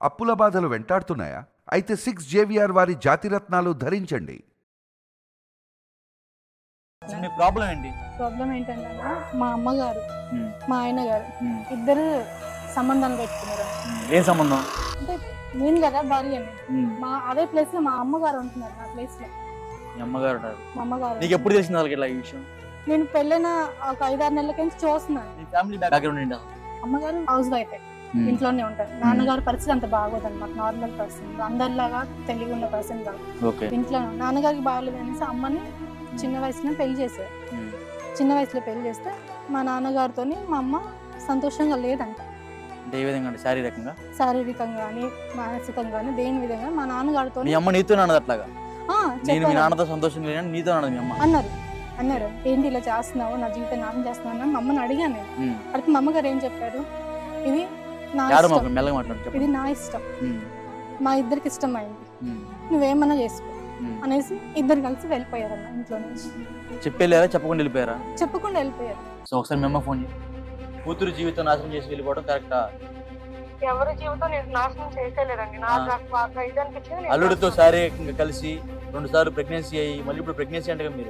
అప్పుల బాధలు వెంటాడుతున్నాయా అయితే సిక్స్ జేవిఆర్ వారి జాతిరత్నాలు ధరించండి అసలు మీ ప్రాబ్లం ఏంటి ప్రాబ్లం ఏంటంటే అన్న, మా అమ్మగారు ఉమ్, మా ఆయన గారు ఉమ్, ఇద్దరు సంబంధాలు పెట్టుకున్నారు ఉమ్. ఏం సంబంధం అంటే నేను కదా భార్య అని ఉమ్, మా అదే ప్లేస్ లో మా అమ్మగారు ఉంటున్నారు నా ప్లేస్ లో మీ అమ్మగారు ఉన్నారు. మా అమ్మగారు నీకు ఎప్పుడు తెలిసింది వాళ్ళకి ఇలా ఈ విషయం నేను పెళ్ళైన ఒక ఐదారు నెలల నుంచి చూస్తున్నాను నీ ఫ్యామిలీ బ్యాక్గ్రౌండ్ ఏంటి అసలు? అమ్మగారు హౌస్ వైఫ్ ఉమ్, ఇంట్లోనే ఉంటారు నాన్నగారు పరిస్థితి అంత బాగోదు అనమాట నార్మల్ పర్సన్ అందరిలాగా తెలివి ఉన్న పర్సన్ కాదు ఓకే ఇంట్లో నాన్నగారికి బాగోలేదు అనేసి అమ్మని చిన్న వయసులో పెళ్లి చేశారు ఉమ్, చిన్న వయసులో పెళ్లి చేస్తే మా నాన్నగారితోని మా అమ్మ సంతోషంగా లేదంట అంటే ఏ విధంగా అంటే శారీరకంగా శారీరకంగా కానీ మానసికంగా కానీ దేని విధంగా మా నాన్నగారితో మీ అమ్మ నీతో అన్నది అట్లాగా నేను మీ నాన్నతో సంతోషంగా లేని నీతో అన్నది మీ అమ్మ అన్నారు అన్నారు ఏంటి ఇలా చేస్తున్నావు నా జీవితం నాశనం చేస్తున్నావు అని మా అమ్మని అడిగాను నేను ఉమ్, అడిగితే మా అమ్మగారు ఏం చెప్పారు ఇది నా యాడో ఇష్టం మాకు మెల్లగా మాట్లాడు ఇది చెప్పండి నా ఇష్టం ఉమ్, మా ఇద్దరికి ఇష్టం అయింది ఉమ్, నువ్వేమన్నా చేసుకో ఉమ్. అనేసి ఇద్దరు కలిసి వెళ్ళిపోయారన్న ఇంట్లో నుంచి చెప్పేలేరా చెప్పకుండా వెళ్ళిపోయారా చెప్పకుండా వెళ్ళిపోయారు సో ఒకసారి మీ అమ్మ ఫోన్ చేయి కూతురు జీవితం నాశనం చేసి వెళ్ళిపోవడం కరెక్టా ఎవరి జీవితం నేను నాశనం చేసేలేదండి నాకు ఇది అనిపించింది అల్లుడితో శారీరకంగా కలిసి రెండు సార్లు ప్రెగ్నెన్సీ అయ్యి మళ్ళీ ఇప్పుడు ప్రెగ్నెన్సీ అంటే కదా మీరు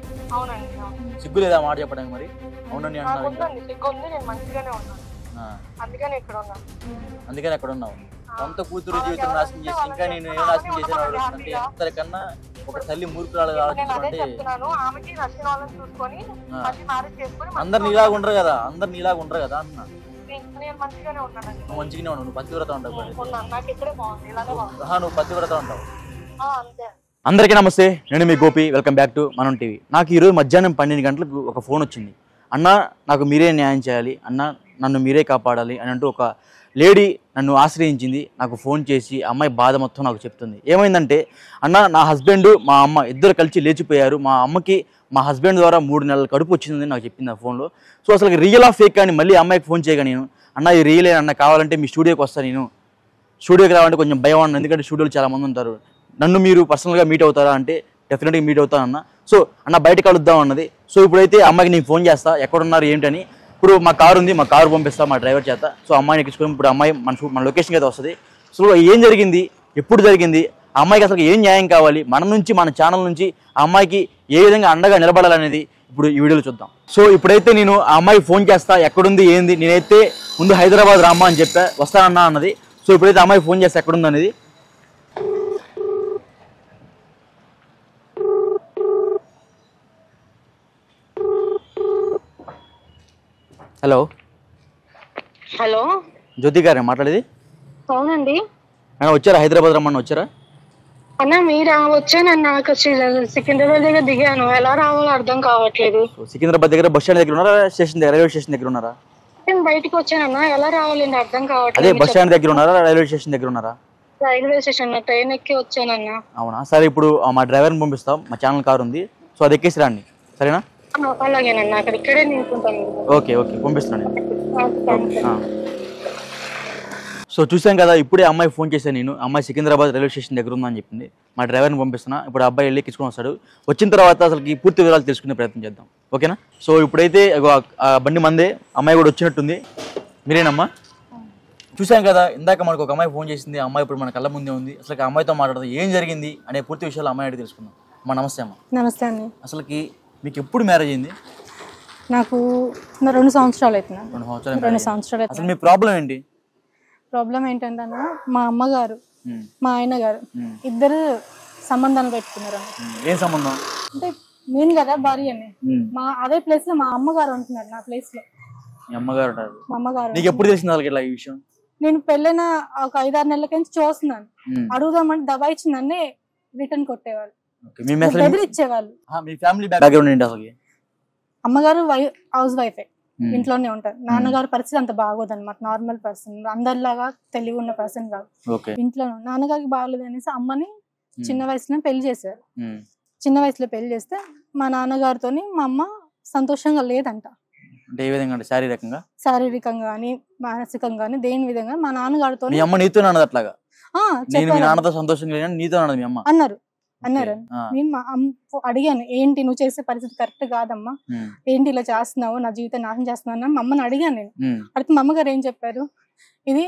అవునండి సిగ్గు లేదా మాట చెప్పడానికి మరి అవునండి అంటున్నారు ఇంకా. సిగ్గుంది నేను మంచిగానే ఉన్నాను ఆ, అందుకనే ఇక్కడ ఉన్నాను అందుకని అక్కడ ఉన్నావు సొంత కూతురు జీవితం నాశనం చేసి ఇంకా నేను ఏం నాశనం చేశాను అడుగుతుంటే ఎంతకన్నా ఒక తల్లి మూర్ఖురాలు ఆలోచించమంటే చెప్తున్నాను ఆమెకి నచ్చిన వాళ్ళని చూసుకొని ఆ, మళ్ళీ మ్యారేజ్ చేసుకొని అందరు నీలాగా ఉండరు కదా అందరు నీలాగా ఉండరు కదా అంటున్నా నేను మంచిగానే ఉన్నానండి నువ్వు మంచిగానే ఉన్నావు నువ్వు పతివ్రత ఉంటావు మరి. ఉన్నాను నాకు ఇక్కడే బాగుంది ఇలాగే బాగుంది ఆహా, నువ్వు పతివ్రత ఉంటావు ఆ, అంతే అందరికీ నమస్తే నేను మీ Gopi welcome back to Manam TV నాకు ఈరోజు మధ్యాహ్నం పన్నెండు గంటలకు ఒక ఫోన్ వచ్చింది అన్న నాకు మీరే న్యాయం చేయాలి అన్న నన్ను మీరే కాపాడాలి అని అంటూ ఒక లేడీ నన్ను ఆశ్రయించింది నాకు ఫోన్ చేసి ఆ అమ్మాయి బాధ మొత్తం నాకు చెప్తుంది ఏమైందంటే అన్న నా హస్బెండ్ మా అమ్మ ఇద్దరు కలిసి లేచిపోయారు మా అమ్మకి మా హస్బెండ్ ద్వారా మూడు నెలల కడుపు వచ్చిందని నాకు చెప్పింది ఆ ఫోన్లో సో అసలు రియల్ ఆఫ్ ఫేక్ అని మళ్ళీ ఆ అమ్మాయికి ఫోన్ చేయగా నేను అన్న ఇది రియలే అన్న కావాలంటే మీ స్టూడియోకి వస్తాను నేను స్టూడియోకి రావాలంటే కొంచెం భయం అన్న ఎందుకంటే స్టూడియోలో చాలా మంది ఉంటారు నన్ను మీరు పర్సనల్గా మీట్ అవుతారా అంటే డెఫినెట్గా మీట్ అవుతానన్న సో అన్న బయట కలుద్దాం అన్నది సో ఇప్పుడైతే అమ్మాయికి నేను ఫోన్ చేస్తా ఎక్కడున్నారు ఏంటని ఇప్పుడు మా కారు ఉంది మా కారు పంపిస్తా మా డ్రైవర్ చేత సో అమ్మాయిని ఎక్కించుకొని ఇప్పుడు అమ్మాయి మన షూ- మన లొకేషన్కి అయితే వస్తుంది సో ఏం జరిగింది ఎప్పుడు జరిగింది ఆ అమ్మాయికి అసలు ఏం న్యాయం కావాలి మన నుంచి మన ఛానల్ నుంచి ఆ అమ్మాయికి ఏ విధంగా అండగా నిలబడాలనేది ఇప్పుడు ఈ వీడియోలో చూద్దాం సో ఇప్పుడైతే నేను ఆ అమ్మాయికి ఫోన్ చేస్తా ఎక్కడుంది ఏంది నేనైతే ముందు హైదరాబాద్ రామ్మా అని చెప్పా వస్తానన్నా అన్నది సో ఇప్పుడైతే ఆ అమ్మాయి ఫోన్ చేస్తా ఎక్కడుంది అనేది హలో హలో జ్యోతి గారే మాట్లాడేది అవునండి మేడం వచ్చారా హైదరాబాద్ రమ్మని వచ్చారా అన్న మీరు వచ్చానన్న నాకు సికింద్రాబాద్ దగ్గర దిగాను ఎలా రావాలో అర్థం కావట్లేదు సో సికింద్రాబాద్ దగ్గర బస్ స్టాండ్ దగ్గర ఉన్నారా స్టేషన్ దగ్గర రైల్వే స్టేషన్ దగ్గర ఉన్నారా నేను బయటకు వచ్చానన్న ఎలా రావాలండి అర్థం అదే కావట్లేదు బస్ స్టాండ్ దగ్గర ఉన్నారా రైల్వే స్టేషన్ దగ్గర ఉన్నారా రైల్వే స్టేషన్ ట్రైన్ ఎక్కి వచ్చానన్న అవునా సరే ఇప్పుడు ఆ, మా డ్రైవర్ని పంపిస్తాం మా ఛానల్ కార్ ఉంది సో అది ఎక్కేసి రండి సరేనా ఆ, అలాగేనన్న అక్కడ ఇక్కడే నింపుకుంటాను ఓకే ఓకే పంపిస్తున్నాను నేను. ఆ, థాంక్స్. ఆ. సో చూసాం కదా ఇప్పుడే అమ్మాయి ఫోన్ చేశాను నేను అమ్మాయి సికింద్రాబాద్ రైల్వే స్టేషన్ దగ్గర ఉందని చెప్పింది మా డ్రైవర్ని పంపిస్తున్నా ఇప్పుడు ఆ అబ్బాయి వెళ్ళి ఎక్కించుకొని వస్తాడు వచ్చిన తర్వాత అసలుకి పూర్తి వివరాలు తెలుసుకునే ప్రయత్నం చేద్దాం ఓకేనా సో ఇప్పుడైతే అగో ఆ- ఆ బండి మందే అమ్మాయి కూడా వచ్చినట్టుంది మీరేనమ్మా చూసాం కదా ఇందాక మనకు ఒక అమ్మాయి ఫోన్ చేసింది ఆ అమ్మాయి ఇప్పుడు మన కళ్ళ ముందే ఉంది అసలు ఆ అమ్మాయితో మాట్లాడదు ఏం జరిగింది అనే పూర్తి విషయాలు అమ్మాయి అడిగి తెలుసుకుందాం అమ్మా నమస్తే అమ్మ నమస్తే అండి అసలుకి మీకు ఎప్పుడు మ్యారేజ్ అయింది నాకు నా రెండు సంవత్సరాలు అవుతుంది రెండు సంవత్సరాలు రెండు marriage. సంవత్సరాలు అవుతుంది అసలు మీ ప్రాబ్లం ఏంటి ప్రాబ్లం ఏంటంటే అన్న, మా అమ్మగారు ఉమ్, మా ఆయన గారు ఉమ్, ఇద్దరు సంబంధాలు పెట్టుకున్నారు అన్న. ఉమ్. ఏం సంబంధం అంటే నేను కదా భార్య అని ఉమ్. మా అదే ప్లేస్ లో మా అమ్మగారు ఉంటున్నారు నా ప్లేస్ లో మీ అమ్మగారు ఉంటారు మా అమ్మగారు నీకు ఎప్పుడు తెలిసింది వాళ్ళకి ఇట్లా ఈ విషయం నేను పెళ్ళైన ఒక ఐదారు నెలల నుంచి చూస్తున్నాను ఉమ్. అడుగుదామంటే దబాయించిందని రిటర్న్ కొట్టేవాళ్ళు ఓకే. మీ అసలు బెదిరిచ్చేవాళ్ళు ఆ, మీ ఫ్యామిలీ బ్యాక్గ్రౌండ్ ఏంటి అసలు అమ్మగారు వై హౌస్ వైఫే ఇంట్లోనే ఉంటారు నాన్నగారు పరిస్థితి అంత బాగోదు అనమాట నార్మల్ పర్సన్ అందరిలాగా తెలివి ఉన్న పర్సన్ కాదు ఓకే ఇంట్లో నాన్నగారికి బాగోలేదు అనేసి అమ్మని చిన్న వయసులో పెళ్లి చేశారు ఉమ్. చిన్న వయసులో పెళ్లి చేస్తే మా నాన్నగారితోని మా అమ్మ సంతోషంగా లేదంట అంటే ఏ విధంగా అంటే శారీరకంగా శారీరకంగా కానీ మానసికంగా కానీ దేని విధంగా మా నాన్నగారితో మీ అమ్మ నీతో అన్నది అట్లాగా నేను మీ నాన్నతో సంతోషంగా లేను నీతో అన్నది మీ అమ్మ అన్నారు ఓకే. అన్నారు ఆ, నేను మా అమ్మ అడిగాను ఏంటి నువ్వు చేసే పరిస్థితి కరెక్ట్ కాదమ్మా ఉమ్, ఏంటి ఇలా చేస్తున్నావు నా జీవితం నాశనం చేస్తున్నావు అని మా అమ్మని అడిగాను నేను ఉమ్, అడిగితే మా అమ్మగారు ఏం చెప్పారు ఇది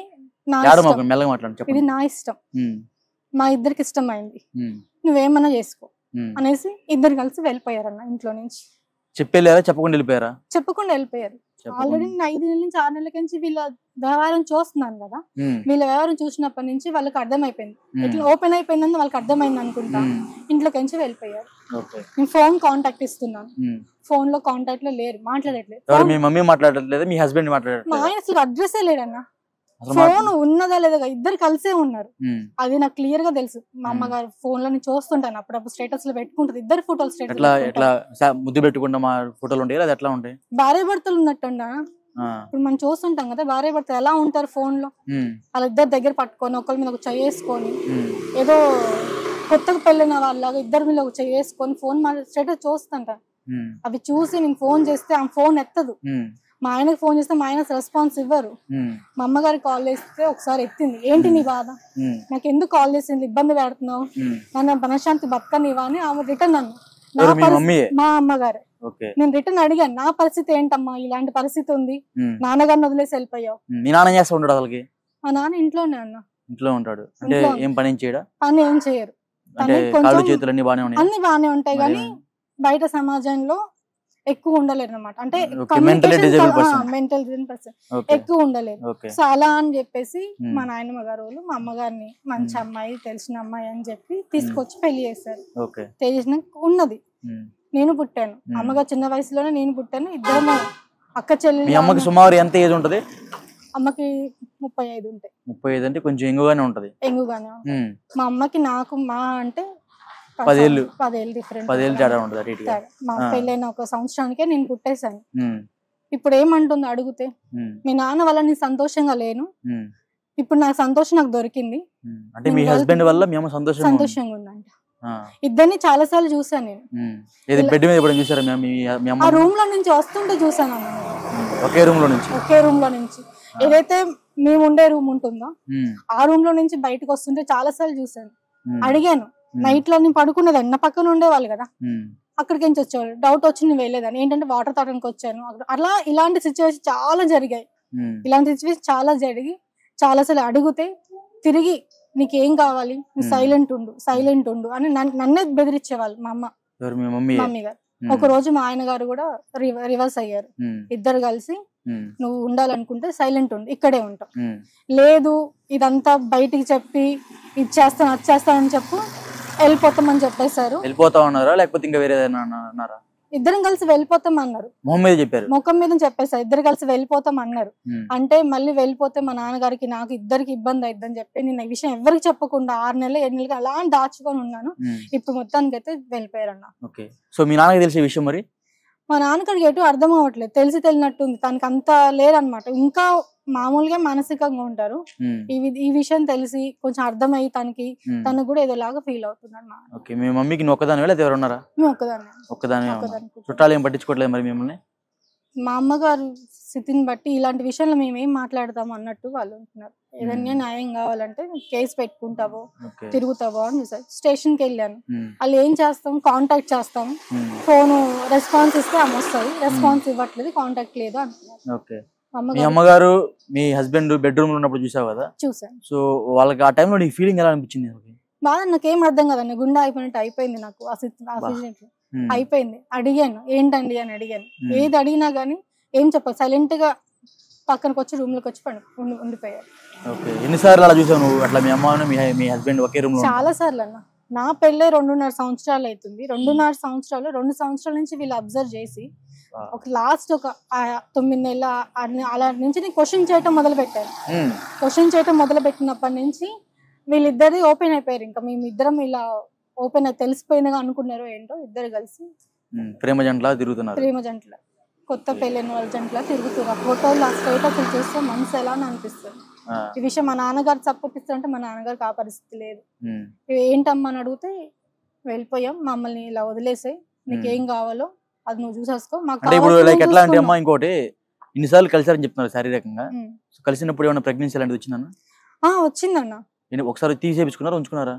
నా ఏడమ ఇష్టం. మెల్లగా మాట్లాడండి ఇది చెప్పండి నా ఇష్టం ఉమ్, మా ఇద్దరికి ఇష్టమైంది ఉమ్, నువ్వేమన్నా చేసుకో ఉమ్. అనేసి ఇద్దరు కలిసి వెళ్ళిపోయారన్న ఇంట్లో నుంచి చెప్పేళ్ళారా చెప్పకుండా వెళ్ళిపోయారా చెప్పకుండా వెళ్ళిపోయారు చెప్పకుండా. ఆల్రెడీ నేను ఐదు నెలల నుంచి ఆరు నెలల నుంచి వీళ్ళ వ్యవహారం చూస్తున్నాను కదా ఉమ్, వీళ్ళ వ్యవహారం చూసినప్పటి నుంచి వాళ్ళకి అర్థమైపోయింది ఉమ్, ఇట్లా ఓపెన్ అయిపోయిందని వాళ్ళకి అర్థమైంది అనుకుంటా ఉమ్, ఇంట్లోకి నుంచి వెళ్ళిపోయారు ఓకే నేను ఫోన్ కాంటాక్ట్ ఇస్తున్నాను ఉమ్. ఫోన్ లో కాంటాక్ట్ లో లేరు మాట్లాడట్లేదు ఎవరు ఫోన్- మీ మమ్మీ మాట్లాడట్లేదు మీ హస్బెండ్ మా మాట్లాడట్లేదు ఆయన అసలు అడ్రస్సే లేడన్న అసలు మా- ఫోన్ ఉన్నదా లేదా ఇద్దరు కలిసే ఉన్నారు ఉమ్. అది నాకు క్లియర్ గా తెలుసు మా మ్మ్. అమ్మగారు ఫోన్ లో నేను చూస్తుంటాను అప్పుడప్పుడు స్టేటస్ లో పెట్టుకుంటది ఇద్దరు ఫోటోలు ఎట్లా స్టేటస్ ఎట్లా సా- ముద్దు పెట్టుకుంటా మా ఫోటోలు ఉంటాయి అది ఎట్లా ఉంటాయి భార్య భర్తలు ఉన్నట్టుండ ఆ, ఇప్పుడు మనం చూస్తుంటాం కదా భార్య భర్తలు ఎలా ఉంటారు ఫోన్ లో ఉమ్, వాళ్ళ ఇద్దరు దగ్గర పట్టుకొని ఒకరి మీద ఒక చెయ్యి వేసుకొని ఉమ్, ఏదో కొత్తగా పెళ్ళిన వాళ్ళగా ఇద్దరి మీద ఒక చెయ్యి వేసుకొని ఫోన్ మా స్టేటస్ చూస్తుంటా ఉమ్, అవి చూసి నేను ఫోన్ చేస్తే ఆ ఫోన్ ఎత్తదు ఉమ్, మా ఆయనకి ఫోన్ చేస్తే మా ఆయన రెస్పాన్స్ ఇవ్వరు ఉమ్, మా అమ్మగారికి కాల్ చేస్తే ఒకసారి ఎత్తింది ఏంటి నీ బాధ ఉమ్, నాకు ఎందుకు కాల్ చేసింది ఇబ్బంది పెడుతున్నావు ఉమ్. నన్ను మనశ్శాంతి బతకనివా అని ఆమె రిటర్న్ అన్న నా ఎవరు మీ పరిస్థితి- మమ్మీయే మా అమ్మగారే ఓకే నేను రిటర్న్ అడిగాను నా పరిస్థితి ఏంటమ్మా ఇలాంటి పరిస్థితి ఉంది ఉమ్, నాన్నగారిని వదిలేసి వెళ్ళిపోయావు ఉమ్. మీ నాన్న ఏం చేస్తా ఉంటాడు అసలుకి మా నాన్న ఇంట్లోనే అన్న ఇంట్లో ఉంటాడు అంటే ఇంట్లో. ఏం పని ఏం చేయడా పని ఏం చేయరు అంటే తనకి కొంచెం- కాళ్ళు చేతులు అన్ని బాగానే ఉన్నాయి అన్ని బాగానే ఉంటాయి కానీ మరి- బయట సమాజంలో ఎక్కువ ఉండలేరు అనమాట అంటే Okay, mentally disabled person. Mental person okay ఎక్కువ ఉండలేరు ఓకే సో అలా అని చెప్పేసి Hmm. మా నాయనమ్మ గారు వాళ్ళు మా అమ్మగారిని మంచి Hmm. అమ్మాయి తెలిసిన అమ్మాయి అని చెప్పి తీసుకొచ్చి పెళ్లి చేశారు ఓకే తెలిసిన ఉన్నది ఉమ్. నేను పుట్టాను Hmm. అమ్మగారు చిన్న వయసులోనే నేను పుట్టాను ఇద్దరు అక్క చెల్లెలు మీ అమ్మకి సుమారు ఎంత ఏజ్ ఉంటది అమ్మకి ముప్పై ఐదు ఉంటాయి ముప్పై ఐదు అంటే కొంచెం ఎంగుగానే ఉంటది ఎంగుగానే ఉమ్, మా అమ్మకి నాకు మా అంటే పది పదేళ్ళు. సంవత్సరాలు- పదేళ్ళు డిఫరెంట్ పదేళ్ళు తేడా ఉంటది అటు ఇటుగా. మా ఆ. పెళ్ళైన ఒక సంవత్సరానికే నేను పుట్టేశాను ఉమ్, ఇప్పుడు ఏమంటుంది అడిగితే ఉమ్, మీ నాన్న వల్ల నేను సంతోషంగా లేను ఉమ్, ఇప్పుడు నాకు సంతోషం నాకు దొరికింది ఉమ్. అంటే మీ నేను హస్బెండ్ వెళ్తున్నా. వల్ల మేము సంతోషంగా ఉన్నాం. సంతోషంగా ఉందంట ఆ, ఇద్దరిని చాలా సార్లు చూసాను నేను ఉమ్. ఏది బెడ్ మీద ఎప్పుడు చూసారా మీ మీ మీ ఆ అమ్మ రూమ్ లో నుంచి వస్తుంటే చూసాను అన్న ఉమ్, ఒకే రూమ్ లో నుంచి ఒకే రూమ్ లో నుంచి ఏదైతే మేము ఉండే రూమ్ ఉంటుందో ఉమ్, ఆ రూమ్ లో నుంచి బయటకు వస్తుంటే చాలా సార్లు చూసాను ఉమ్, అడిగాను ఉమ్, నైట్ లో నేను పడుకునేదాన్ని నా పక్కన ఉండేవాళ్ళు కదా ఉమ్, అక్కడికి నుంచి వచ్చేవాళ్ళు డౌట్ వచ్చి నేను వెళ్ళేదాన్ని ఏంటంటే వాటర్ తాగడానికి వచ్చాను అక్కడ- అలా ఇలాంటి సిచ్యువేషన్ చాలా జరిగాయి ఉమ్, ఇలాంటి సిచ్యువేషన్ చాలా జరిగి చాలా సార్లు అడిగితే తిరిగి నీకేం కావాలి నువ్వు Hmm. సైలెంట్ ఉండు సైలెంట్ ఉండు అని నన్ను- నన్నే బెదిరించేవాళ్ళు మా అమ్మ ఎవరు మీ మమ్మీ మమ్మీ గారు ఒక రోజు మా ఆయన గారు కూడా రివర్స్ అయ్యారు ఇద్దరు కలిసి నువ్వు ఉండాలనుకుంటే సైలెంట్ ఉండు ఇక్కడే ఉంటావు లేదు ఇదంతా బయటికి చెప్పి ఇది చేస్తాను అది చేస్తానని చెప్పు వెళ్ళిపోతామని చెప్పేశారు వెళ్ళిపోతా ఉన్నారా లేకపోతే ఇంకా వేరే ఏదైనా అన్నా- అన్నారా ఇద్దరం కలిసి వెళ్ళిపోతాం అన్నారు మొహం మీద చెప్పారు ముఖం మీద చెప్పేశారు ఇద్దరు కలిసి వెళ్ళిపోతాం అన్నారు ఉమ్, అంటే మళ్ళీ వెళ్ళిపోతే మా నాన్నగారికి నాకు ఇద్దరికి ఇబ్బంది అయిద్దని చెప్పి నేను ఈ విషయం ఎవరికి చెప్పకుండా ఆరు నెలలు ఏడు నెలలు అలా దాచుకొని ఉన్నాను ఉమ్, ఇప్పుడు మొత్తానికి అయితే వెళ్ళిపోయారన్న ఓకే సో మీ నాన్నకి తెలిసే విషయం మరి మా నాన్నగారికి ఎటు అర్థం అవ్వట్లేదు తెలిసి తెలియనట్టుంది తనకి అంత లేరనమాట ఇంకా మామూలుగా మానసికంగా ఉంటారు ఉమ్, ఈ వి- ఈ విషయం తెలిసి కొంచెం అర్థమయ్యి తనకి ఉమ్, తనకు కూడా ఏదోలాగా ఫీల్ అవుతున్నాడు మా ఓకే మీ మమ్మీకి నువ్వు ఒక్కదాని లేదా ఎవరు ఉన్నారా మేము ఒక్కదాన్ని ఒక్కదాని ఒక్కదాన్ని కూర్చొని. చుట్టాలు ఏం పట్టించుకోవట్లేదు మరి మిమ్మల్ని మా అమ్మగారు స్థితిని బట్టి ఇలాంటి విషయంలో మేము ఏం మాట్లాడతాము అన్నట్టు వాళ్ళు ఉంటున్నారు ఏదైనా Hmm. న్యాయం కావాలంటే కేసు పెట్టుకుంటావో ఓకే తిరుగుతావో అని చూసారు స్టేషన్కి వెళ్ళాను ఉమ్, వాళ్ళు ఏం చేస్తాం కాంటాక్ట్ చేస్తాం ఉమ్, ఫోన్ రెస్పాన్స్ ఇస్తే ఆమె వస్తుంది రెస్పాన్స్ ఇవ్వట్లేదు కాంటాక్ట్ లేదు అంటున్నారు ఓకే మా మీ అమ్మగారు అమ్మగారు మీ హస్బెండ్ బెడ్రూమ్ లో ఉన్నప్పుడు చూసావు కదా చూసాను సో వాళ్ళకి ఆ టైంలో నీకు ఫీలింగ్ ఎలా అనిపించింది అసలుకి? బాధ నాకేం అర్థం కదండి గుండె అయిపోయినట్టు అయిపోయింది నాకు ఆ సిచ్- ఆ బా. situation లో. ఉమ్, అయిపోయింది అడిగాను ఏంటండి అని అడిగాను ఉమ్, ఏది అడిగినా గానీ ఏం చెప్పాలి సైలెంట్ గా పక్కనకి వచ్చి రూమ్ లోకి వచ్చి పండు ఉండి- ఉండిపోయారు ఓకే ఎన్నిసార్లు అలా చూసావు నువ్వు అట్లా మీ అమ్మ మీ మీ హస్బెండ్ ఒకే రూమ్ లో చాలా సార్లు అన్న నా పెళ్ళే రెండున్నర సంవత్సరాలు అవుతుంది రెండున్నర సంవత్సరాలు రెండు సంవత్సరాల నుంచి వీళ్ళు అబ్జర్వ్ చేసి ఆ. ఒక లాస్ట్ ఒక ఆ తొమ్మిది నెలల ఆ- అలా నుంచి నేను క్వశ్చన్ చేయటం మొదలు పెట్టాను ఉమ్, క్వశ్చన్ చేయటం మొదలు పెట్టినప్పటి నుంచి వీళ్ళిద్దరి ఓపెన్ అయిపోయారు ఇంకా మేము ఇద్దరం ఇలా ఓపెన్ అయి తెలిసిపోయిందిగా అనుకున్నారో ఏంటో ఇద్దరు కలిసి ఉమ్, ప్రేమ జంటలా తిరుగుతున్నారు ప్రేమ జంటల కొత్త పెళ్ళైన వాళ్ళ జంటల తిరుగుతున్నారు ఆ ఫోటోలు ఆ స్టేటస్ చూస్తే మనసు ఎలా అని అనిపిస్తుంది ఆ, ఈ విషయం మా నాన్నగారు సపోర్ట్ ఇస్తారంటే మా నాన్నగారికి ఆ పరిస్థితి లేదు ఉమ్, ఇవి ఏంటమ్మా అని అడిగితే వెళ్ళిపోయాం మమ్మల్ని ఇలా వదిలేసాయి నీకేం కావాలో అది నువ్వు చూసేసుకో మాకు అంటే ఇప్పుడు కావాల్సింది లైక్ ఎట్లా అంటే చూసుకున్నాం. అమ్మా ఇంకోటి ఇన్నిసార్లు కలిసారని చెప్తున్నారు శారీరకంగా ఉమ్. సో కలిసినప్పుడు ఏమైనా ప్రెగ్నెన్సీ అలాంటిది వచ్చిందన్న ఆ వచ్చిందన్న నేను ఒకసారి తీసేపించుకున్నారా ఉంచుకున్నారా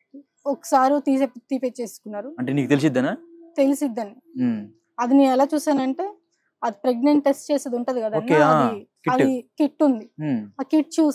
ఒకసారి తీసే తీపిచ్చేసుకున్నారు అంటే నీకు తెలిసిద్దానా తెలిసిద్దని ఉమ్, అది నేను ఎలా చూసానంటే అది ప్రెగ్నెంట్ టెస్ట్ చేసేది ఉంటది కదా Okay, ఆ, అది kit. అది కిట్ ఉంది ఉమ్, ఆ కిట్ చూసాను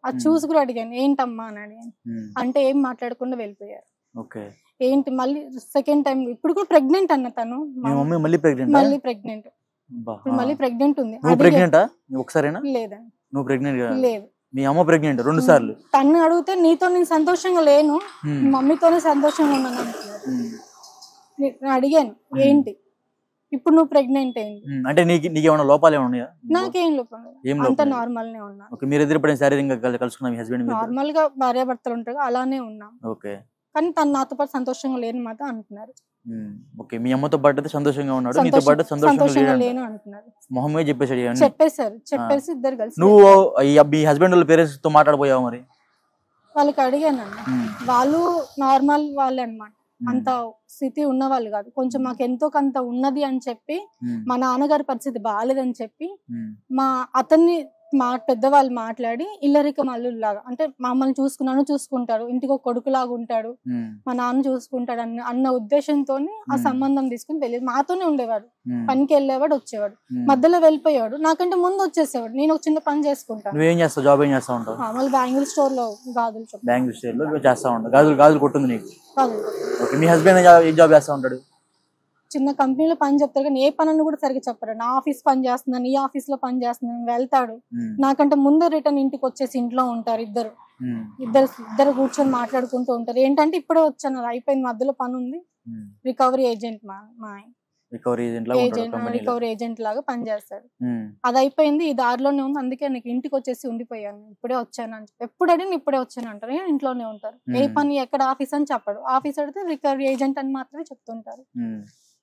అది మ్మ్. చూసి కూడా అడిగాను ఏంటమ్మా అని అడిగాను ఉమ్, అంటే ఏం మాట్లాడకుండా వెళ్ళిపోయారు ఓకే ఏంటి మళ్ళీ సెకండ్ టైం ఇప్పుడు కూడా ప్రెగ్నెంట్ అన్న తను మీ మమ్మీ మళ్ళీ ప్రెగ్నెంట్ మళ్ళీ ప్రెగ్నెంట్ ఇప్పుడు మళ్ళీ ప్రెగ్నెంట్ ఉంది నువ్వు అడిగే- ప్రెగ్నెంటా ఒకసారేనా లేదండి నువ్వు ప్రెగ్నెంట్ లేదు మీ అమ్మ ప్రెగ్నెంట్ రెండు సార్లు తను అడిగితే నీతో నేను సంతోషంగా లేను ఉమ్, మమ్మీతోనే సంతోషంగా ఉన్నాను అంటున్నారు ఉమ్, నేను అడిగాను ఏంటి ఇప్పుడు నువ్వు ప్రెగ్నెంట్ ఏంటి ఉమ్, అంటే నీకు నీకు ఏమైనా లోపాలు ఏమైనా ఉన్నాయా నాకేం లోపం లేదు. ఏం అంత లోపం లేదు. నార్మల్ నే ఉన్నా ఓకే మీరు ఎదురు పడిన శారీరకంగా కల్- కలుసుకున్న మీ హస్బెండ్ మీరు నార్మల్ గా భార్యాభర్తలు ఉంటారు కదా, అలానే ఉన్నాం ఓకే కానీ తను నాతో పాటు సంతోషంగా లేని మాత్రం అంటున్నారు ఉమ్, ఓకే మీ అమ్మతో పాటు అయితే సంతోషంగా ఉన్నాడు నీతో సంతోషం- పాటు సంతోషంగా సంతోషంగా లేడు లేను అంటున్నారు మొహమే చెప్పేసాడు ఇవన్నీ చెప్పేశారు చెప్పేసి ఇద్దరు కలిసి నువ్వు ఈ- మీ హస్బెండ్ వాళ్ళ పేరెంట్స్ తో మాట్లాడిపోయావు మరి వాళ్ళకి అడిగాను అన్న ఉమ్, వాళ్ళు నార్మల్ వాళ్ళే అన్నమాట ఉమ్, అంత స్థితి ఉన్న వాళ్ళు కాదు కొంచెం మాకు ఎంతో కొంత ఉన్నది అని చెప్పి ఉమ్, మా నాన్నగారి పరిస్థితి బాగాలేదని చెప్పి ఉమ్, మా అతన్ని మా పెద్దవాళ్ళు మాట్లాడి ఇల్లరిక మల్లులాగా అంటే మమ్మల్ని చూసుకున్నాను చూసుకుంటాడు ఇంటికి ఒక కొడుకులాగా ఉంటాడు ఉమ్, మా నాన్న చూసుకుంటాడు అన్న అన్న ఉద్దేశంతో ఆ మ్మ్. సంబంధం తీసుకుని వెళ్ళేది మాతోనే ఉండేవాడు ఉమ్, పనికి వెళ్ళేవాడు వచ్చేవాడు ఉమ్. మధ్యలో వెళ్ళిపోయాడు నాకంటే ముందు వచ్చేసేవాడు నేను ఒక చిన్న పని చేసుకుంటాను నువ్వేం చేస్తావు జాబ్ ఏం చేస్తా ఉంటావు మామూలు బ్యాంగిల్ స్టోర్ లో గాజులు చెప్పు బ్యాంక్ స్టేట్ లో చేస్తా ఉంటావు గాజులు గాజులు కొట్టుంది నీకు గాజులు ఓకే మీ హస్బెండ్ ఏం జాబ్ చేస్తా ఉంటాడు చిన్న కంపెనీలో పని చెప్తారు కానీ ఏ పని కూడా సరిగ్గా చెప్పరు నా ఆఫీస్ పని చేస్తున్నాను ఈ ఆఫీస్ లో పని చేస్తున్నాను వెళ్తాడు ఉమ్, నాకంటే ముందు రిటర్న్ ఇంటికి వచ్చేసి ఇంట్లో ఉంటారు ఇద్దరు ఉమ్, ఇద్దరు ఇద్దరు కూర్చొని మాట్లాడుకుంటూ ఉంటారు ఏంటంటే ఇప్పుడే వచ్చాను అది అయిపోయింది మధ్యలో పని ఉంది ఉమ్. రికవరీ ఏజెంట్ మా మా ఆయన రికవరీ ఏజెంట్ లాగా ఉంటాడు ఏజెంట్ కంపెనీలో రికవరీ ఏజెంట్ లాగా పనిచేస్తాడు ఉమ్, అది అది అయిపోయింది ఈ దారిలోనే ఉంది అందుకే నీకు ఇంటికి వచ్చేసి ఉండిపోయాను ఇప్పుడే వచ్చాను అని చెప్పి ఎప్పుడు అడిగిన ఇప్పుడే వచ్చాను అంటారు ఏ ఇంట్లోనే ఉంటారు ఏ మ్మ్. పని ఎక్కడ ఆఫీస్ అని చెప్పడు ఆఫీస్ అడిగితే రికవరీ ఏజెంట్ అని మాత్రమే చెప్తుంటారు ఉమ్.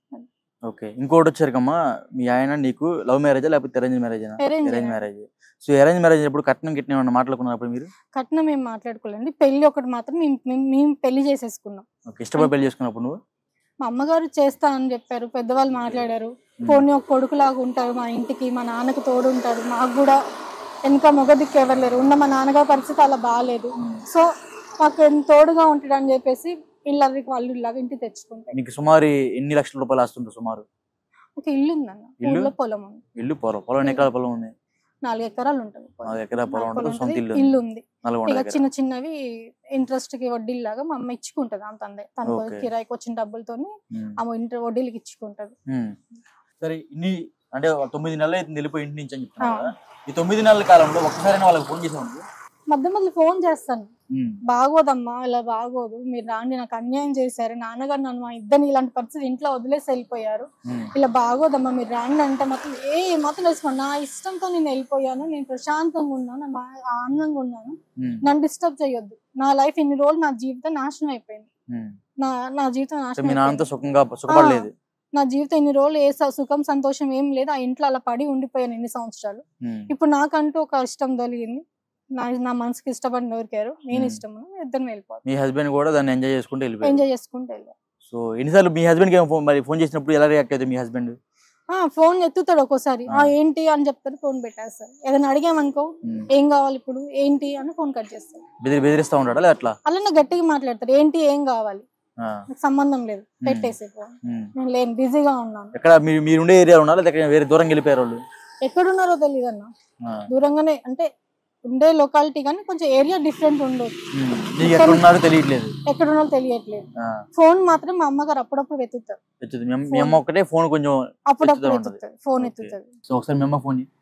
ఓకే ఇంకోటి వచ్చారుకమ్మా మీ ఆయన నీకు లవ్ మ్యారేజా లేకపోతే అరేంజ్ మ్యారేజా Arrange arrange marriage. Marriage so arrange marriage ఎప్పుడు కట్నం గిట్నం ఏమన్నా మాట్లాడుకున్నప్పుడు మీరు కట్నం ఏం మాట్లాడుకోలేండి పెళ్లి ఒకటి మాత్రం మేము మేము- మేము పెళ్లి చేసేసుకున్నాం ఓకే ఇష్టపడి పెళ్లి చేసుకున్నప్పుడు నువ్వు మా అమ్మగారు చేస్తా అని చెప్పారు పెద్దవాళ్ళు మాట్లాడారు పోనీ ఒక కొడుకులాగా ఉంటారు మా ఇంటికి మా నాన్నకు తోడు ఉంటాడు మాకు కూడా వెనుక మొగ దిక్కు ఎవరు లేరు ఉన్న మా నాన్నగారి పరిస్థితి అలా బాగాలేదు సో మాకు ఎంత తోడుగా ఉంటాడు అని చెప్పేసి ఇళ్ళకి వాళ్ళు ఇలాగా ఇంటికి తెచ్చుకుంటాయి నీకు సుమారు ఎన్ని లక్షల రూపాయలు వస్తుంటారు సుమారు ఒక ఇల్లు ఉందన్న ఇల్లు? ఊళ్ళో పొలం ఉంది ఇల్లు పొలం పొలం ఎన్ని ఎకరాల పొలం ఉంది నాలుగు ఎకరాలు ఉంటుంది పొలం. నాలుగు ఎకరాల పొలం నాలుగు ఉంటుంది పొలం సొంత ఉంటుంది, ఇల్లు ఇల్లు ఉంది నల్గొండ ఇక దగ్గర చిన్న చిన్నవి ఇంట్రెస్ట్ కి వడ్డీలాగా మా అమ్మ ఇచ్చుకుంటది అంత అందే తను Okay. కిరాయికి వచ్చిన డబ్బులతోని ఉమ్. ఆమె ఇంటర్ వడ్డీలకి ఇచ్చుకుంటది ఉమ్. సరే ఇన్ని అంటే ఒక తొమ్మిది నెలలు అయితే వెళ్ళిపోయి ఇంటి నుంచి అని చెప్తున్నావు ఆ. కదా ఈ తొమ్మిది నెలల కాలంలో ఒక్కసారైనా వాళ్ళకి ఫోన్ చేసాము మధ్య మధ్య ఫోన్ చేస్తాను బాగోదమ్మా ఇలా బాగోదు మీరు రాండి నాకు అన్యాయం చేశారు నాన్నగారు నన్ను మా ఇద్దరిని ఇలాంటి పరిస్థితి ఇంట్లో వదిలేసి వెళ్ళిపోయారు ఇలా బాగోదమ్మా మీరు రాండి అంటే మాత్రం ఏ మాత్రం తెలుసుకోండి నా ఇష్టంతో నేను వెళ్ళిపోయాను నేను ప్రశాంతంగా ఉన్నాను నా ఆనందంగా ఉన్నాను నన్ను డిస్టర్బ్ చేయొద్దు నా లైఫ్ ఇన్ని రోజులు నా జీవితం నాశనం అయిపోయింది నా నా జీవితం నాశనం మీ నాన్నతో అయిపోయింది. సుఖంగా సుఖపడలేదు నా జీవితం ఇన్ని రోజులు ఏ స- సుఖం సంతోషం ఏం లేదు ఆ ఇంట్లో అలా పడి ఉండిపోయాను ఎన్ని సంవత్సరాలు ఉమ్. ఇప్పుడు నాకంటూ ఒక ఇష్టం కలిగింది నా నా మనసుకి ఇష్టపడిన దొరికారు నేను Hmm. ఇష్టం ఇద్దరు వెళ్ళిపోతాను మీ హస్బెండ్ కూడా దాన్ని ఎంజాయ్ చేసుకుంటూ వెళ్ళిపోయారు ఎంజాయ్ చేసుకుంటూ వెళ్ళాను సో ఎన్నిసార్లు మీ హస్బెండ్ కి ఏమో ఫోన్ మరి ఫోన్ చేసినప్పుడు ఎలా రియాక్ట్ అవుతుంది మీ హస్బెండ్ ఆ ఫోన్ ఎత్తుతాడు ఒక్కోసారి ఆ. ఆ ఏంటి అని చెప్తారు ఫోన్ పెట్టేస్తారు ఏదైనా అడిగామనుకో ఏం కావాలి ఇప్పుడు ఏంటి అని ఫోన్ కట్ చేస్తారు బెదిరి బెదిరిస్తా ఉంటాడా లేదా అట్లా అలానే గట్టిగా మాట్లాడతారు ఏంటి ఏం కావాలి ఆ. నాకు సంబంధం లేదు పెట్టేసి ఫోన్ ఉమ్. నేను లేను బిజీగా ఉన్నాను ఎక్కడ మీరు మీరు ఉండే ఏరియా ఉన్నారా లేకపోతే వేరే దూరం వెళ్ళిపోయారు వాళ్ళు ఎక్కడున్నారో తెలియదు అన్న ఆ. దూరంగానే అంటే ఉండే లొకాలిటీ కానీ కొంచెం ఏరియా డిఫరెంట్ ఉండదు ఉమ్. నీకు ఎక్కడ ఉన్నారో తెలియట్లేదు ఎక్కడున్నారో తెలియట్లేదు ఆ. ఫోన్ మాత్రం మా అమ్మగారు అప్పుడప్పుడు వెతుకుతారు ఎత్తుతుంది. మీ అమ్మ- మీ అమ్మ ఒకటే ఫోన్ కొంచెం అప్పుడప్పుడు ఎత్తుతూ ఉంటది. ఎత్తుతుంది ఫోన్ Okay. ఎత్తుతుంది సో ఒకసారి మీ అమ్మ ఫోన్ చేయి.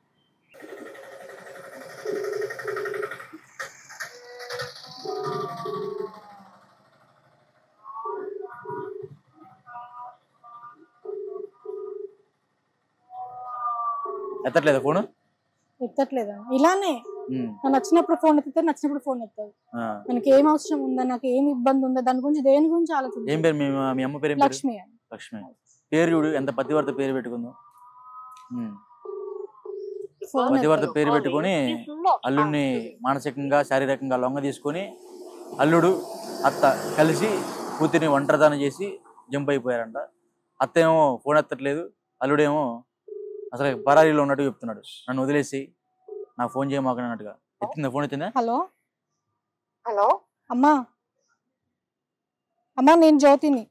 ఎత్తట్లేదా ఫోన్ ఎత్తట్లేదు అన్న. ఇలానే నాకు నచ్చినప్పుడు ఫోన్ ఎత్తుతారు నచ్చినప్పుడు ఫోన్ ఎత్తారు మనకి ఏం అవసరం ఉందా నాకు ఏం ఇబ్బంది ఉందా దాని గురించి దేని గురించి ఏం ఆలోచించాలి పేరు మీ మీ అమ్మ పేరు ఏం పేరు లక్ష్మి అని లక్ష్మి పేరు చూడు ఎంత పతివర్త పేరు పెట్టుకుందో ఉమ్. ఫోన్ పతివర్త ఎత్తరు. పేరు పెట్టుకొని అల్లుడిని మానసికంగా శారీరకంగా లొంగ తీసుకొని అల్లుడు అత్త కలిసి కూతురిని ఒంటరిదానం చేసి జంప్ అయిపోయారంట అత్త ఏమో ఫోన్ ఎత్తట్లేదు అల్లుడేమో అసలు పరారీలో ఉన్నట్టు చెప్తున్నాడు నన్ను వదిలేసి నాకు ఫోన్ చేయమాక అన్నట్టుగా ఎత్తిందా ఫోన్ ఎత్తిందా హలో హలో అమ్మా అమ్మా నేను జ్యోతిని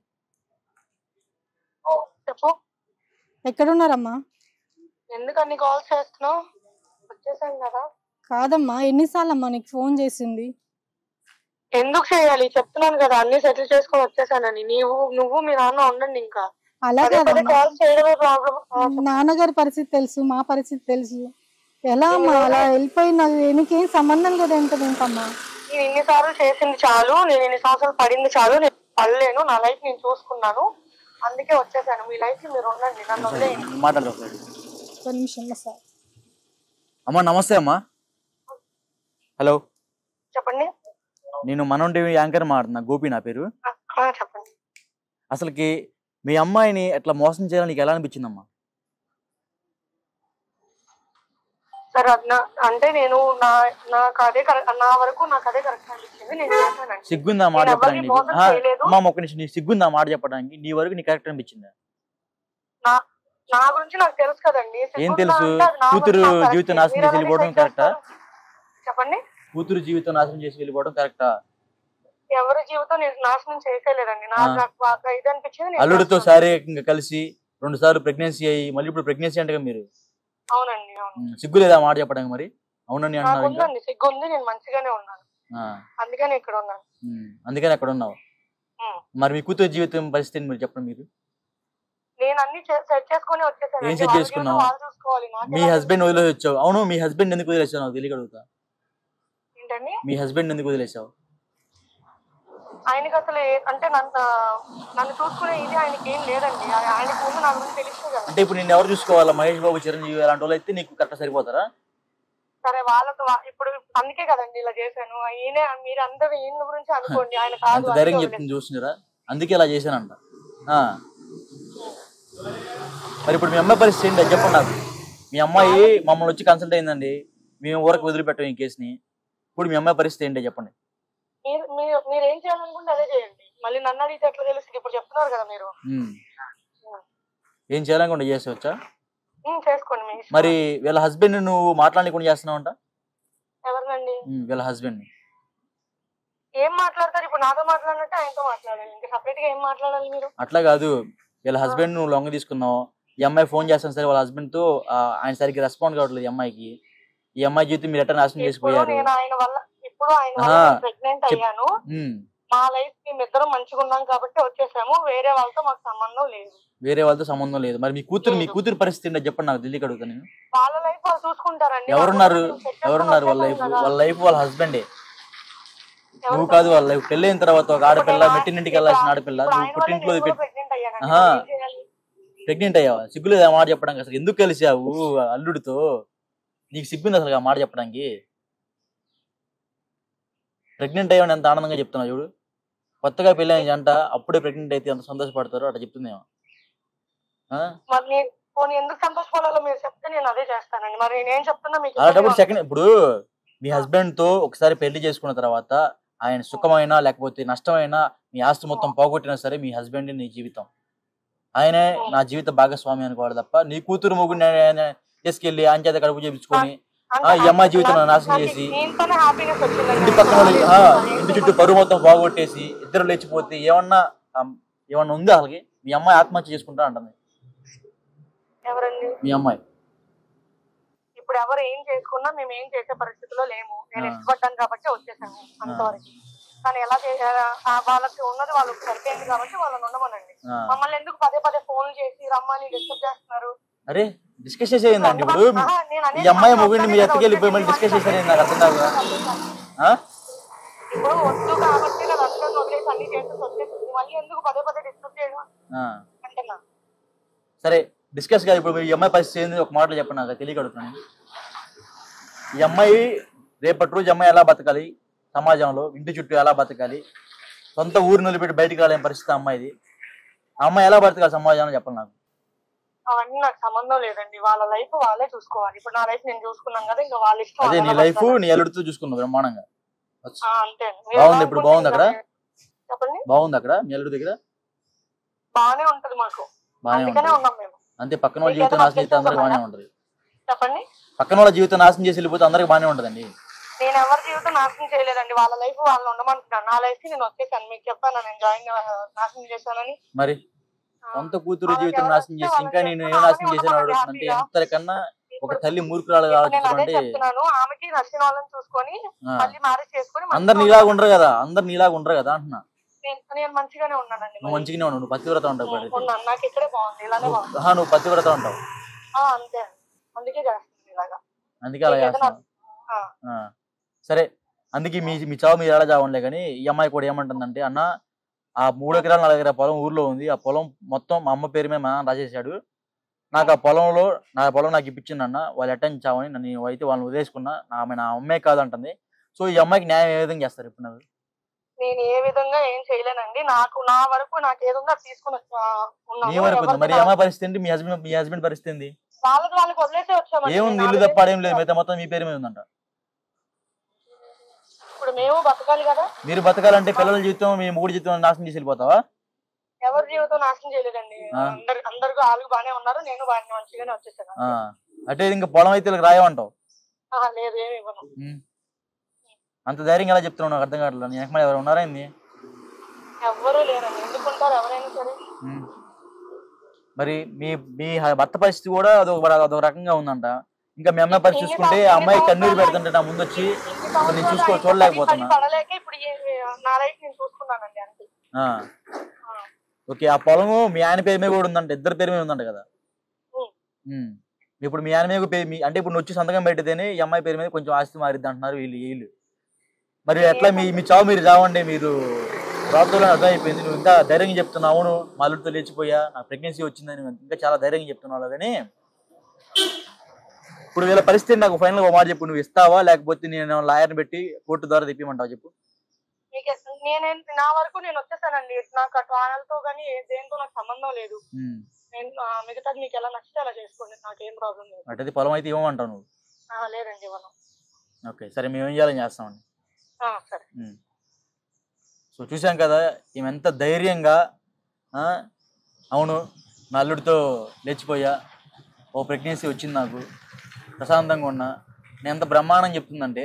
ఓ, చెప్పు ఎక్కడున్నారమ్మా ఎందుకు అన్ని కాల్ చేస్తున్నావు వచ్చేసాను కదా కాదమ్మా ఎన్నిసార్లు అమ్మా నీకు ఫోన్ చేసింది ఎందుకు చేయాలి చెప్తున్నాను కదా అన్ని సెటిల్ చేసుకొని వచ్చేసానని నీవు నువ్వు మీ నాన్న ఉండండి ఇంకా అలా పదే పదే కాదమ్మా కాల్ చేయడమే ప్రాబ్లం నాన్నగారి పరిస్థితి తెలుసు మా పరిస్థితి తెలుసు ఎలా అమ్మా అలా వెళ్ళిపోయిన నీకేం సంబంధం కదా ఏంటది ఏంటమ్మా నేను ఇన్నిసార్లు చేసింది చాలు నేను ఇన్ని సంవత్సరాలు పడింది చాలు నేను పడలేను నా లైఫ్ నేను చూసుకున్నాను అందుకే వచ్చేసాను మీ లైఫ్ మీరు ఉండండి నన్ను వదిలేయండి మాట్లాడదు ఒకసారి ఒక నిమిషం సార్ అమ్మా నమస్తే అమ్మా హలో చెప్పండి నేను మనం టీవీ యాంకర్ మాట్లాడుతున్నా గోపి నా పేరు ఆ, ఆ, చెప్పండి అసలుకి మీ అమ్మాయిని ఎట్లా మోసం చేయాలని నీకు ఎలా అనిపించిందమ్మా సార్ అది నా అంటే నేను నా నాకు అదే కరెక్ట్ నా వరకు నాకు అదే కరెక్ట్ అనిపించింది నేను చేశానండి సిగ్గుందా మాట నేను చెప్పడానికి ఎవరిని నీకు మోసం ఆ, చేయలేదు. అమ్మా ఒక్క నిమిషం నీకు సిగ్గుందా మాట చెప్పడానికి నీ వరకు నీ కరెక్ట్ అనిపించిందా నా నా గురించి నాకు తెలుసు కదండి ఏం సిగ్గుందా తెలుసు? అంటే అది నా కూతురు గురించి నాకు జీవితం correct. నాశనం మీరు చేసి ఎవరిని వెళ్ళిపోవడం సైడ్ కరెక్టా? చేస్తారు? చెప్పండి కూతురు జీవితం నాశనం చేసి వెళ్ళిపోవడం కరెక్టా ఎవరి జీవితం నేను నాశనం చేసేయలేదండి ఆ. నాకు నాకు బాగా ఇది అనిపించింది నేను అల్లుడితో చేస్తున్నాను. శారీరకంగా కలిసి రెండు సార్లు ప్రెగ్నెన్సీ అయ్యి మళ్ళీ ఇప్పుడు ప్రెగ్నెన్సీ అంటే మీరు అవునండి అవును ఉమ్, సిగ్గు లేదా మాట చెప్పడానికి మరి అవునని నాకు అంటున్నారు ఇంకా ఉందండి సిగ్గు ఉంది నేను మంచిగానే ఉన్నాను ఆ, అందుకని ఇక్కడ ఉన్నాను ఉమ్, అందుకని అక్కడ ఉన్నావు ఉమ్. మరి మీ కూతురు జీవితం పరిస్థితి మీరు చెప్పండి మీరు నేను అన్ని సెట్ చేసుకొని వచ్చేసాను ఏం set చేసుకున్నావు? వాళ్ళు చూసుకోవాలి నాకు మీ ఎలా హస్బెండ్ తెలుసు? వదిలేసి వచ్చావు అవును మీ హస్బెండ్ ఎందుకు వదిలేసావు నాకు తెలియక అడుగుతా ఏంటండి మీ హస్బెండ్ ఎందుకు వదిలేసావు ఆయనకి అసలు ఏ- అంటే నన్ను నన్ను చూసుకునే ఇది ఆయనకి ఏం లేదండి ఆ- ఆయనకి ముందు నా గురించి తెలుసు కదా అంటే ఇప్పుడు నేను ఎవరు చూసుకోవాలా మహేష్ బాబు చిరంజీవి అలాంటి వాళ్ళు అయితే నీకు కరెక్ట్ సరిపోతారా సరే వాళ్ళతో వా- ఇప్పుడు అందుకే కదండి ఇలా చేశాను ఈయన మీరు అందరూ ఈయన గురించి అనుకోండి ఆయన కాదు అంత ధైర్యం అందుకే చెప్తుంది చూస్తున్నారా అందుకే ఇలా చేశానంట ఆ. మరి ఇప్పుడు మీ అమ్మాయి పరిస్థితి ఏంటి అది చెప్పండి నాకు మీ అమ్మాయి మమ్మల్ని వచ్చి కన్సల్ట్ అయిందండి మేము ఊరకు వదిలిపెట్టాం ఈ కేసుని ఇప్పుడు మీ అమ్మాయి పరిస్థితి ఏంటి చెప్పండి మీరు మీరు మీరు ఏం చేయాలనుకుంటే అదే చేయండి మళ్ళీ నన్ను అడిగితే ఎట్లా తెలుస్తుంది ఇప్పుడు చెప్తున్నారు కదా మీరు ఉమ్. ఏం చేయాలనుకుంటే చేసేవచ్చా ఉమ్, చేసుకోండి మీ ఇష్టం. మరి వీళ్ళ హస్బెండ్ నువ్వు మాట్లాడకుండా చేస్తున్నావు అంట ఎవరినండి వీళ్ళ హస్బెండ్ ఏం మాట్లాడతారు ఇప్పుడు నాతో మాట్లాడినట్టే ఆయనతో మాట్లాడాలి ఇంకా సపరేట్ గా ఏం మాట్లాడాలి మీరు అట్లా కాదు వీళ్ళ హస్బెండ్ నువ్వు లొంగ తీసుకున్నావు ఈ అమ్మాయి ఫోన్ చేస్తాను సరే వాళ్ళ హస్బెండ్ తో ఆ, ఆయన సరిగ్గా రెస్పాండ్ కావట్లేదు ఈ అమ్మాయికి ఈ అమ్మాయి జీవితం మీరు ఎట్లా నాశనం ఇప్పుడు చేసిపోయారు నేను ఆయన వల్ల ఇప్పుడు ఆయన ఆహా. వల్ల ప్రెగ్నెంట్ చెప్- అయ్యాను ఉమ్. మా లైఫ్ మేమిద్దరం మంచిగా ఉన్నాం కాబట్టి వచ్చేసాము వేరే వాళ్ళతో మాకు సంబంధం లేదు వేరే వాళ్ళతో సంబంధం లేదు మరి మీ కూతురు మీ లేదు. కూతురు పరిస్థితి ఏంటో చెప్పండి నాకు తెలియక అడుగుతాను నేను వాళ్ళ లైఫ్ వాళ్ళు చూసుకుంటారండి ఎవరున్నారు వాళ్ళు set చేసుకొని ఎవరున్నారు వాళ్ళ లైఫ్ వచ్చేసాం కదా. వాళ్ళ లైఫ్ వాళ్ళ హస్బెండే ఎవరు నువ్వు కాదు వాళ్ళ లైఫ్ పెళ్ళైన తర్వాత ఒక ఆడపిల్ల ఇప్పుడు మెట్టినింటికి ఇప్పుడు వెళ్ళాల్సిన ఆడపిల్ల ఇప్పుడు నువ్వు ఆయన వల్ల పుట్టింట్లో నేను కూడా pregnant అయ్యానండి. ఆహా. ఏం చేయాలి? ప్రెగ్నెంట్ అయ్యావా సిగ్గులేదు ఆ మాట చెప్పడానికి అసలు ఎందుకు కలిసావు అల్లుడితో నీకు సిగ్గుంది అసలు ఆ మాట చెప్పడానికి ప్రెగ్నెంట్ అయ్యావని ఎంత ఆనందంగా చెప్తున్నావు చూడు కొత్తగా పెళ్ళైన జంట అప్పుడే ప్రెగ్నెంట్ అయితే ఎంత సంతోషపడతారో అట్లా చెప్తుందేమో ఆ? మరి నేను పోనీ ఎందుకు సంతోషపడాలో మీరు చెప్తే నేను అదే చేస్తానండి మరి నేనేం చెప్తున్నా మీకు అలాంటప్పుడు ఇబ్బందిగా సెకండ్ ఇప్పుడు మీ హస్బెండ్ తో ఒకసారి పెళ్లి చేసుకున్న తర్వాత ఆయన సుఖమైనా లేకపోతే నష్టమైనా మీ ఆస్తి మొత్తం పోగొట్టినా సరే మీ హస్బెండ్ నీ జీవితం ఆయనే నా జీవిత భాగస్వామి అనుకోవాలి తప్ప నీ కూతురు మొగుడు తీసుకెళ్లి ఆయన చేత కడుపు చేపించుకొని అంటే ఆ, ఈ అమ్మాయి జీవితం నాకు- నాశనం నాకు చేసి దీంతోనే హ్యాపీనెస్ వచ్చిందండి ఇంటి పక్కన వాళ్ళు ఆ, ఇంటి చుట్టూ పరువు మొత్తం పోగొట్టేసి ఇద్దరు లేచిపోతే ఏమన్నా ఆ, ఏమన్నా ఉందా అసలుకి మీ అమ్మాయి ఆత్మహత్య చేసుకుంటా అంటుంది ఎవరండి మీ అమ్మాయి ఇప్పుడు ఎవరు ఏం చేసుకున్నా మేము ఏం చేసే పరిస్థితిలో లేము నేను ఆ. ఇష్టపడ్డాను కాబట్టి వచ్చేసాను అంతవరకు కానీ ఎలా చే- ఆ, వాళ్ళకి ఉన్నది వాళ్ళకి సరిపోయింది కాబట్టి వాళ్ళని ఉండమనండి ఆ. మమ్మల్ని ఎందుకు పదే పదే ఫోన్ చేసి రమ్మని డిస్టర్బ్ చేస్తున్నారు అరే డిస్కస్ చేసేయండి ఇప్పుడు ఆహా, నేను అనేది ఈ అమ్మాయి మాకు మొగుడిని మీ వద్దనే ఎత్తుకెళ్ళి పోయి మళ్ళీ కదా డిస్కస్ చేశారు నాకు అర్థం కాదు ఆ? ఇప్పుడు వద్దు కాబట్టి నేను అందరిని వదిలేసి అన్ని చేసేసి వచ్చేసింది మళ్ళీ ఎందుకు పదే పదే డిస్టర్బ్ చేయడం ఆ. అంటున్నా సరే డిస్కస్ కాదు ఇప్పుడు ఈ అమ్మాయి పరిస్థితి ఏంది ఒక మాటలో చెప్పండి నాకు తెలియక అడుగుతున్నాను ఈ అమ్మాయి రేపటి రోజు అమ్మాయి ఎలా బతకాలి సమాజంలో ఇంటి చుట్టూ ఎలా బతకాలి సొంత ఊరు నిలబెట్టి బయటికి రాలేని పరిస్థితి ఆ అమ్మాయిది ఆ అమ్మాయి ఎలా బతకాలి సమాజంలో చెప్పండి నాకు అవన్నీ నాకు సంబంధం లేదండి వాళ్ళ లైఫ్ వాళ్ళే చూసుకోవాలి ఇప్పుడు నా లైఫ్ నేను చూసుకున్నాను కదా ఇంకా వాళ్ళ ఇష్టం అదే నీ వాళ్ళ లైఫ్ బతకాలి. నీ అల్లుడితో చూసుకున్నావు బ్రహ్మాండంగా ఆ, అంతే అండి. మీరు బాగుంది ఎలా ఇప్పుడు అనుకుంటే బాగుంది అక్కడ? ఇంకా చెప్పండి బాగుంది అక్కడ మీ అల్లుడి దగ్గర బాగానే ఉంటది మాకు బాగానే అందుకనే ఉంటుంది ఉన్నాం మేము అంతే పక్కన వాళ్ళ మీకు జీవితం ఏదైనా నాశనం చేస్తే అందరికి బాగానే అభ్యంతరం ఉంటుంది చెప్పండి పక్కన వాళ్ళ జీవితం నాశనం చేసి వెళ్ళిపోతే అందరికి బాగానే ఉంటుందండి నేను ఎవరి జీవితం నాశనం చేయలేదండి వాళ్ళ లైఫ్ వాళ్ళు ఉండమంటున్నాను నా లైఫ్ కి నేను వచ్చేసాను మీకు చెప్పాను నేను జాయిన్ నాశనం చేశానని మరి ఆ, సొంత కూతురు వాళ్ళకి జీవితం ఎవరు నాశనం వస్తే చేసి వాళ్ళకి ఇంకా నేను చెప్తే ఏం నాశనం వాళ్ళని చేశాను ఉండమనండి అడుగుతుందంటే హ్యాపీగా. ఎంతకన్నా ఒక ఇప్పుడు తల్లి మూర్ఖురాలు ఇప్పుడు నేను అదే ఆలోచించాలంటే చెప్తున్నాను ఆమెకి నచ్చిన వాళ్ళని చూసుకొని ఆ. మళ్ళీ మ్యారేజ్ చేసుకొని మంచిగా అందరు నీలాగా ఉండరు కదా అందరు నీలాగా ఉండరు కదా అంటున్నా నేను నేను మంచిగానే ఉన్నానండి నువ్వు మరి. మంచిగానే ఉన్నావు నువ్వు పతివ్రత ఉంటావు ఉం, పడితే. ఉన్నాను నాకు ఇక్కడే బాగుంది ఇలానే బాగుంది ఆహా, నువ్వు పతివ్రత ఉంటావు ఆ, అంతే అందుకే చేస్తుంది ఇలాగా అందుకే అలా నీకేదైనా- చేస్తున్నావు ఆ, ఆ. సరే అందుకే మీ మీ చావు మీరు ఎలా చావంలే కానీ ఈ అమ్మాయి కూడా ఏమంటుందంటే అన్న ఆ మూడు ఎకరాలు నాలుగు ఎకరాల పొలం ఊర్లో ఉంది ఆ పొలం మొత్తం మా అమ్మ పేరు మీద మా నాన్న రాసేసాడు నాకు ఆ పొలంలో నా పొలం నాకు ఇప్పించింది అన్న వాళ్ళు ఎట్టని చావని నన్ను అయితే వాళ్ళని వదిలేసుకున్నా నా ఆమె నా అమ్మాయి కాదంటుంది సో ఈ అమ్మాయికి న్యాయం ఏ విధంగా చేస్తారు ఇప్పుడు నాకు నేను ఏ విధంగా ఏం చేయలేనండి నాకు నా వరకు నాకు ఏదుందో అది తీసుకుని వచ్చా ఉన్నాను. నీ వరకు ఉంది. ఎవరికి మరి ఈ నా- అమ్మాయి పరిస్థితి ఏంటి మీ హస్బెండ్ మీ హస్బెండ్ పరిస్థితి ఏంది వాళ్ళకి వాళ్ళకి వదిలేసి వచ్చామండి ఏముంది నేను ఇల్లు ఆల్రెడీ తప్ప ఏం లేదు మిగతా మొత్తం మీ పేరు మీద ఉందంట ఇప్పుడు మేము బతకాలి కదా మీరు బతకాలంటే పిల్లల జీవితం మీ మూడు జీవితం నాశనం చేసి వెళ్ళిపోతావా ఎవరి జీవితం నాశనం చేయలేదండి ఆ. అందరు అందరు వాళ్ళకి బానే ఉన్నారు నేను బాగా మంచిగానే వచ్చేసాను ఆ. అంటే ఇంకా పొలం అయితే వీళ్ళకి రాయమంటావు ఆహా, లేదు ఏమి ఇవ్వను ఉమ్. అంత ధైర్యం ఎలా చెప్తున్నావు నాకు అర్థం కావట్లేదు నీ వెనకమాల ఎవరు ఉన్నారా ఏంది ఎవ్వరూ లేరండి ఎందుకుంటారు ఎవరైనా సరే ఉమ్. మరి మీ మీ హ- భర్త పరిస్థితి కూడా అదొక అదొక రకంగా ఉందంట ఇంకా మీ అమ్మాయి పరిస్థితి చూసుకుంటే ఆ అమ్మాయి కన్నీరు పెడుతుంటే నా ముందు వచ్చి ఇన్ని ఇప్పుడు నేను చూసుకో సంవత్సరాలు చూడలేకపోతున్నా పడి పడలేక ఇప్పుడు ఈ- నా లైఫ్ నేను చూసుకున్నానండి అంతే ఆ. ఆ. ఓకే ఆ పొలము మీ ఆయన పేరు మీద కూడా ఉందంట ఇద్దరు పేరు మీద ఉందంట కదా ఉమ్. ఉమ్. ఇప్పుడు మీ ఆయన మీద పే మీ అంటే ఇప్పుడు నువ్వు వచ్చి సంతకం పెట్టితేనే ఈ అమ్మాయి పేరు మీద కొంచెం ఆస్తి మారిద్ది అంటున్నారు వీళ్ళు వీళ్ళు మరి ఎట్లా మీ మీ చావు మీరు చావండి మీరు రాత్రులు అర్థం అయిపోయింది నువ్వు ఇంకా ధైర్యంగా చెప్తున్నావు అవును మా అల్లుడితో లేచిపోయా నాకు ప్రెగ్నెన్సీ వచ్చిందని ఇంకా చాలా ధైర్యంగా చెప్తున్నావు కానీ ఇప్పుడు వీళ్ళ పరిస్థితి నాకు ఫైనల్ ఒక మాట చెప్పు నువ్వు ఇస్తావా లేకపోతే నేను లాయర్ని పెట్టి కోర్టు ద్వారా తెప్పిమంటావా చెప్పు మీకు నేనే నా వరకు నేను వచ్చేసానండి నాకు అటు వాళ్ళతో కానీ దేంతో నాకు సంబంధం లేదు ఉమ్. నేను ఆ, మిగతాది మీకు ఎలా నచ్చితే అలా చేసుకోండి నాకేం ప్రాబ్లం లేదు అటైతే పొలం అయితే ఇవ్వమంటావు నువ్వు ఆ, లేదండి ఇవ్వను ఓకే సరే మేము ఏం చేయాలని చేస్తామండి ఆ, సరే ఉమ్. సో చూసాం కదా ఈమె ఎంత ధైర్యంగా ఆ, అవును నా అల్లుడితో లేచిపోయా ఓ ప్రెగ్నెన్సీ వచ్చింది నాకు ప్రశాంతంగా ఉన్నా నేను ఎంత బ్రహ్మాండం చెప్తుందంటే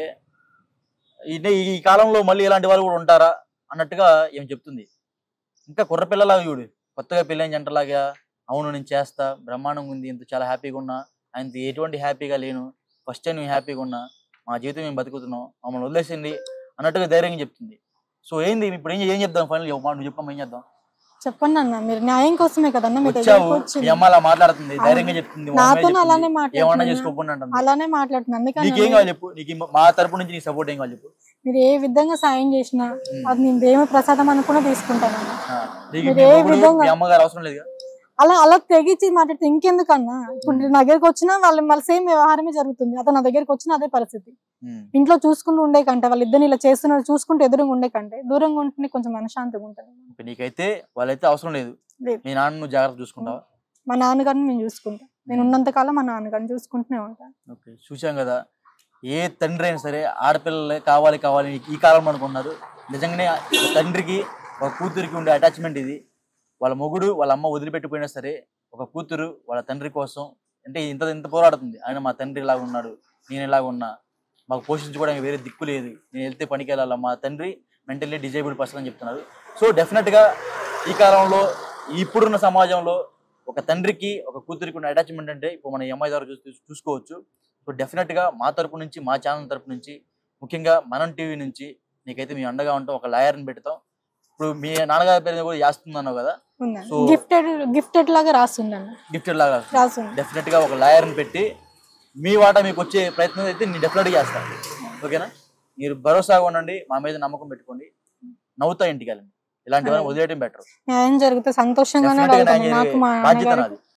ఇదే ఈ కాలంలో మళ్ళీ ఇలాంటి వాళ్ళు కూడా ఉంటారా అన్నట్టుగా ఏం చెప్తుంది ఇంకా కుర్ర పిల్లలాగా చూడు కొత్తగా పెళ్ళైన జంటలాగా అవును నేను చేస్తా బ్రహ్మాండంగా ఉంది ఇంత చాలా హ్యాపీగా ఉన్నా ఆయనతో ఎటువంటి హ్యాపీగా లేను ఫస్ట్ టైం నేను హ్యాపీగా ఉన్నా మా జీవితం మేము బతుకుతున్నాం మమ్మల్ని వదిలేసింది అన్నట్టుగా ధైర్యంగా చెప్తుంది సో ఏంది ఇప్పుడు ఏం ఏం చెప్దాం ఫైనల్ నువ్వు చెప్పమ్మా ఏం చేద్దాం చెప్పండి అన్న మీరు న్యాయం కోసమే కదన్న మీ వచ్చావు దగ్గరకు మీ వచ్చింది అమ్మ అలా మాట్లాడుతుంది ధైర్యంగా చెప్తుంది మా అమ్మాయి నాతో చెప్తుంది. అలానే ఏమన్నా మాట్లాడుతున్నా చేసుకోకుండా అంటుంది అలానే మాట్లాడుతున్నా అందుకని నీకేం కావాలి చెప్పు నీకు ఈ- మా తరపు నుంచి నీకు సపోర్ట్ ఏం కావాలి చెప్పు మీరు ఏ విధంగా సాయం చేసినా అది నేను దేవ ప్రసాదం అనుకున్నా తీసుకుంటానన్న ఆ, నీకు మీరు మీ ఏ మొగుడు, విధంగా- మీ అమ్మగారు అవసరం లేదు అలా అలా తెగించి మాట్లాడితే ఇంకెందుకన్నా ఇప్పుడు నా దగ్గరకు వచ్చినా వాళ్ళు మళ్ళీ సేమ్ వ్యవహారమే జరుగుతుంది అతను నా దగ్గరకు వచ్చిన అదే పరిస్థితి ఇంట్లో చూసుకుంటూ ఉండే కంటే వాళ్ళు ఇద్దరిని ఇలా చేస్తున్నారు చూసుకుంటూ ఎదురుగా ఉండే కంటే దూరంగా ఉంటే కొంచెం మనశాంతిగా ఉంటుంది నీకైతే వాళ్ళైతే అవసరం లేదు లేదు. మీ నాన్న నువ్వు జాగ్రత్త చూసుకుంటావా మా నాన్నగారిని నేను చూసుకుంటా నేను ఉన్నంత కాలం మా నాన్నగారిని చూసుకుంటూనే ఉంటాను ఓకే చూసాం కదా ఏ తండ్రి అయినా సరే ఆడపిల్లలే కావాలి కావాలి ఈ- ఈ కాలంలో అనుకున్నారు నిజంగానే ఒక తండ్రికి ఒక కూతురికి ఉండే అటాచ్మెంట్ ఇది వాళ్ళ మొగుడు వాళ్ళ అమ్మ వదిలిపెట్టిపోయినా సరే ఒక కూతురు వాళ్ళ తండ్రి కోసం అంటే ఇంత ఇంత పోరాడుతుంది ఆయన మా తండ్రి ఇలాగ ఉన్నాడు నేను ఇలాగ ఉన్నా మాకు పోషించుకోవడానికి వేరే దిక్కు లేదు నేను వెళ్తే పనికి వెళ్ళాలా మా తండ్రి మెంటల్లీ డిజేబుల్డ్ పర్సన్ అని చెప్తున్నారు సో డెఫినెట్గా ఈ కాలంలో ఇప్పుడున్న సమాజంలో ఒక తండ్రికి ఒక కూతురికి ఉన్న అటాచ్మెంట్ అంటే ఇప్పుడు మన ఈ అమ్మాయి ద్వారా చూసి చూసుకోవచ్చు సో డెఫినెట్గా మా తరపు నుంచి మా ఛానల్ తరపు నుంచి ముఖ్యంగా మనం టీవీ నుంచి నీకైతే మీ అండగా ఉంటాం ఒక లాయర్ని పెడతాం ఇప్పుడు మీ నాన్నగారి పేరు మీద కూడా చేస్తుంది అన్నావు కదా ఉందండి So- గిఫ్టెడ్ గిఫ్టెడ్ లాగా రాస్తుందండి గిఫ్టెడ్ లాగా రాస్తుంది డెఫినెట్గా ఒక లాయర్ని పెట్టి మీ వాటా మీకు వచ్చే ప్రయత్నం అయితే నేను డెఫినెట్గా చేస్తాను ఓకేనా మీరు భరోసాగా ఉండండి మా మీద నమ్మకం పెట్టుకోండి నవ్వుతా ఇంటికి వెళ్ళండి ఇలాంటి వాళ్ళని వదిలేయడం బెటర్ న్యాయం జరిగితే సంతోషంగానే డెఫినెట్గా వెళ్తాను నాకు మా బాధ్యత నాన్నగారు నాది